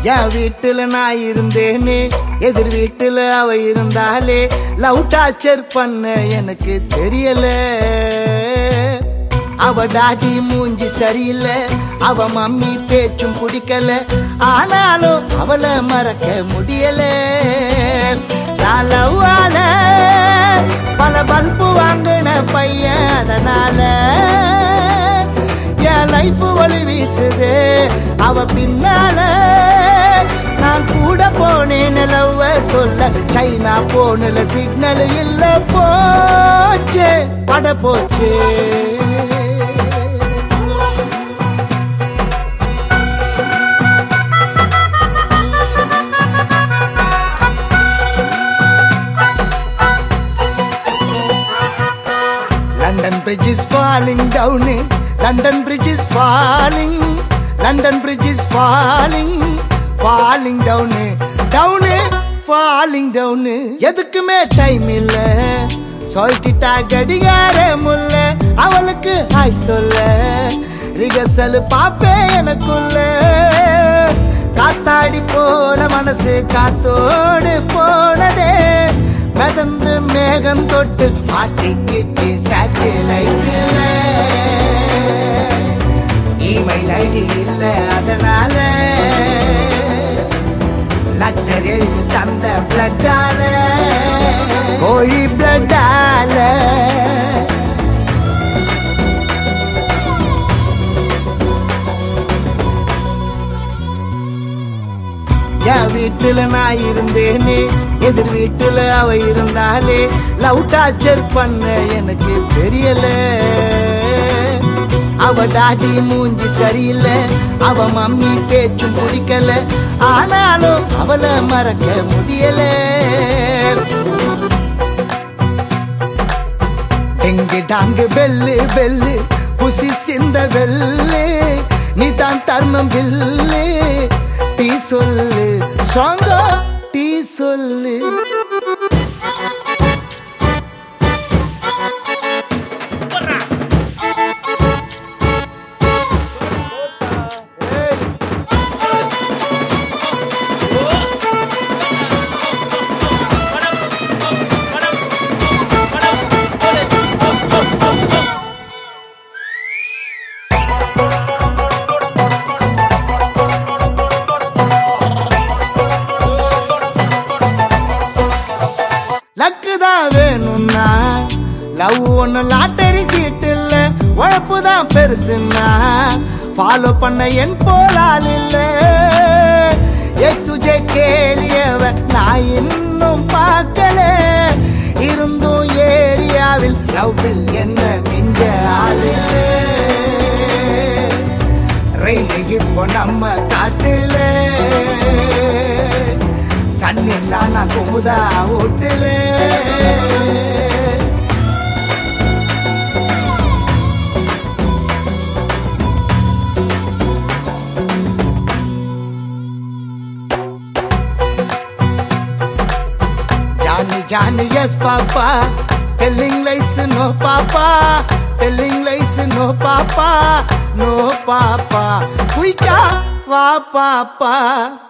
என் வீட்டுல நான் இருந்தேனே எதிர் வீட்டுல அவ இருந்தாலே லவ் டார்ச்சர் பண்ண எனக்கு தெரியல அவ டாடி மூஞ்சி சரியில்லை அவ மம்மி பேச்சும் பிடிக்கல ஆனாலும் அவளை மறக்க முடியல நான் love ஆன பல பல்பு வாங்கின பையன் அதனால என் லைஃப் வழி வீசுது அவ பின்னால நான் கூட போனேன் லவ் சொல்ல சைனா போனல சிக்னல் இல்ல போச்சே பட போச்சே London Bridge is falling down. London Bridge is falling. London Bridge is falling. Falling down. Down. Falling down. எதுக்குமே டைம் இல்ல சொல்லிட்டா கடிகார முல்ல அவளுக்கு ஹாய் சொல்ல ரிகர்சல் பாப்பே எனக்குள்ள காத்தாடி போன மனசு காத்தோடு போனதே மிதந்து மேகம் தொட்டு மாட்டிக்கிச்சு சேட்டலைட்ல இமெயில் ஐடி இல்ல அதனால லட்டர் எழுதி தந்த பிளட்டால கோழி பிளட்டால என் வீட்டுல நான் இருந்தேனே எதிர் வீட்டுல அவ இருந்தாலே லவ் டார்ச்சர் பண்ண எனக்கு தெரியல அவ டாடி மூஞ்சி சரியில்லை அவ மம்மி பேச்சும் பிடிக்கல ஆனாலும் அவளை மறக்க முடியல எங்கு டாங்கு பெல்லு பெல்லு புசி சிந்த வெள்ளு நீ தான் தர்மம் பில்லு டீ சொல்லு ஸ்ட்ராங்கா டீ சொல்லு லக்கு தான் வேணும்னா லவ் ஒண்ணு லாட்டரி சீட்டு இல்ல உழப்பு தான் பெருசுன்னா ஃபாலோ பண்ண என் போலால் இல்ல ஏ துஜே கேளியவ நான் இன்னும் பார்க்கல இருந்தும் ஏரியாவில் லவ்வில் என்ன மிஞ்ச ஆள் இல்ல ரயில் இப்போ நம்ம காட்டுல சன்னில்லா நான் Kumudha ஓட்டுல Johnny, Johnny, yes, Papa. Telling lies, no, Papa. Telling lies, no, Papa. No, Papa. Kuika, va, Papa.